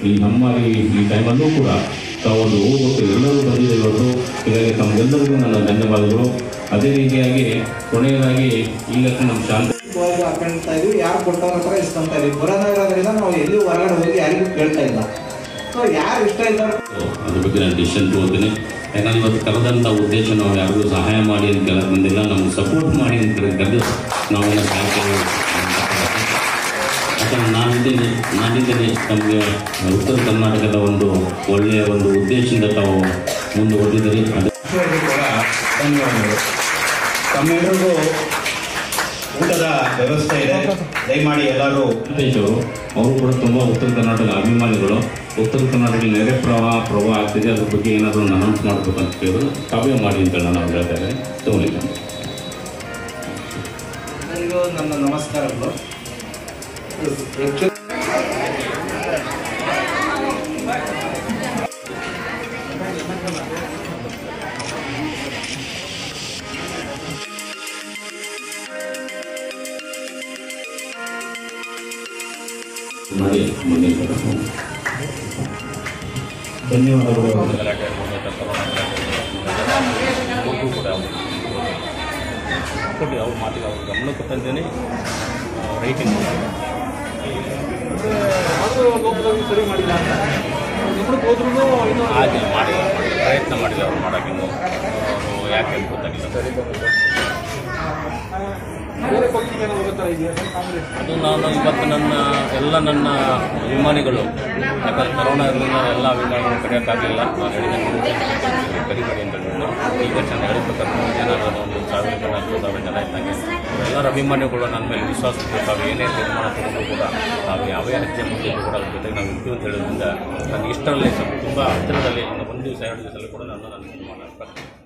ಈ ನಮ್ಮ ಈ ಈ ಟೈಮಲ್ಲೂ ಕೂಡ ತಾವೊಂದು ಹೋಗ್ಬಿಟ್ಟು ಎಲ್ಲರೂ ಬಂದಿದೆ ಇವತ್ತು ಹೀಗಾಗಿ ತಮಗೆಲ್ಲರಿಗೂ ನನ್ನ ಧನ್ಯವಾದಗಳು ಅದೇ ರೀತಿಯಾಗಿ ಕೊನೆಯದಾಗಿ ಈಗ ನಮ್ಮ ಶಾಲೆ ಇವಾಗ ಹಾಕೊಳ್ತಾ ಇದೀವಿ ಯಾರು ಕೊಟ್ಟವ್ರ ಹತ್ರ ಇಸ್ಕೊಂತ ಇದೀವಿ ಕೊರೋನಾ ಇರೋದ್ರಿಂದ ನಾವು ಎಲ್ಲಿ ಹೊರಗಡೆ ಹೋಗಿ ಯಾರಿಗೂ ಕೇಳ್ತಾ ಇಲ್ಲ ಸೊ ಯಾರು ಇಷ್ಟ ಇದ್ದಾರೆ ಅದ್ರ ಬಗ್ಗೆ ನಾನು ಡಿಸಿಷನ್ ತಗೋತೀನಿ ಯಾಕಂದ್ರೆ ಇವತ್ತು ಕರೆದಂಥ ಉದ್ದೇಶ ನಾವು ಯಾರಿಗೂ ಸಹಾಯ ಮಾಡಿ ಅಂತ ಕೇಳಕ್ ಬಂದಿಲ್ಲ ನಮ್ಗೆ ಸಪೋರ್ಟ್ ಮಾಡಿ ಅಂತ ಕರೆದು ನಾವೆಲ್ಲ ಕಾಯ್ತೇವೆ ಯಾಕಂದ್ರೆ ನಾನಿದ್ದೀನಿ ನಾನಿದ್ದೀನಿ ನಮಗೆ ಉತ್ತರ ಕರ್ನಾಟಕದ ಒಂದು ಒಳ್ಳೆಯ ಒಂದು ಉದ್ದೇಶದಿಂದ ತಾವು ಮುಂದುವರೆದಿದ್ದೀರಿ ಅದು ಕೂಡ ಧನ್ಯವಾದಗಳು ತಮ್ಮೆಲ್ಲರಿಗೂ ಊಟದ ವ್ಯವಸ್ಥೆ ಇದೆ ದಯಮಾಡಿ ಎಲ್ಲರೂ ವೆಂಕಟೇಶ್ ಅವರು ಅವರು ಕೂಡ ತುಂಬ ಉತ್ತರ ಕರ್ನಾಟಕ ಅಭಿಮಾನಿಗಳು ಉತ್ತರ ಕರ್ನಾಟಕ ನೆರೆ ಪ್ರವಾಹ ಪ್ರವಾಹ ಆಗ್ತಿದೆ ಅದ್ರ ಬಗ್ಗೆ ಏನಾದರೂ ಅನೌನ್ಸ್ ಮಾಡಬೇಕಂತ ಕೇಳಿದ್ರು ಕಾವ್ಯ ಮಾಡಿ ಅಂತ ನಾನು ಹೇಳ್ತಾ ಇದ್ದೇನೆ ತಗೊಳ್ಳಿ ಎಲ್ಲರಿಗೂ ನನ್ನ ನಮಸ್ಕಾರಗಳು Actually, ಮಾಡಿ ಮುಂದಿನ ಧನ್ಯವಾದಗಳು ಕೊಟ್ಟು ಅವ್ರ ಮಾತಿಗೆ ಅವ್ರ ಗಮನಕ್ಕೆ ತಂದೇನೆ ರೈಟಿಂಗ್ ಹಾಗೆ ಮಾಡಿ ಪ್ರಯತ್ನ ಮಾಡಿದೆ ಅವ್ರು ಮಾಡೋಕ್ಕೆ ಇನ್ನು ಅವರು ಯಾಕೆ ಅಂತ ಗೊತ್ತಾಗಿಲ್ಲ ಅದು ನಾನು ಇವತ್ತು ನನ್ನ ಎಲ್ಲ ನನ್ನ ಅಭಿಮಾನಿಗಳು ಯಾಕಂದ್ರೆ ಕರೋನಾ ಇರೋದ್ರಿಂದ ಎಲ್ಲ ಅಭಿಮಾನಿಗಳು ಕರೆಯೋಕ್ಕಾಗಲಿಲ್ಲ ನಾನು ಹೇಳಿದೆ ಕರಿಬೇಡಿ ಅಂತ ಹೇಳಿದ್ರು ಈಗ ಚೆನ್ನಾಗಿ ಹೇಳ್ಬೇಕಾದ್ರೆ ಏನಾದ್ರು ಒಂದು ಸಾವಿರ ಜನ ಹತ್ತು ಸಾವಿರ ಜನ ಇದ್ದಂಗೆ ಎಲ್ಲರ ಅಭಿಮಾನಿಗಳು ನನ್ನ ಮೇಲೆ ವಿಶ್ವಾಸ ಇಟ್ಟು ತಾವು ಏನೇ ತೀರ್ಮಾನ ತಗೊಂಡು ಕೂಡ ನಾವು ಯಾವೇ ಹೆಜ್ಜೆ ಮುಂದಿದ್ದು ಕೂಡ ಅದ್ರ ಜೊತೆಗೆ ನಾವು ಇರ್ತೀವಿ ಅಂತ ಹೇಳೋದ್ರಿಂದ ನನಗೆ ಇಷ್ಟರಲ್ಲಿ ಸ್ವಲ್ಪ ತುಂಬ ಹತ್ತಿರದಲ್ಲಿ ಇನ್ನು ಒಂದು ದಿವಸ ಎರಡು ದಿವಸದಲ್ಲಿ ಕೂಡ ನಾನು ನನ್ನ ತೀರ್ಮಾನ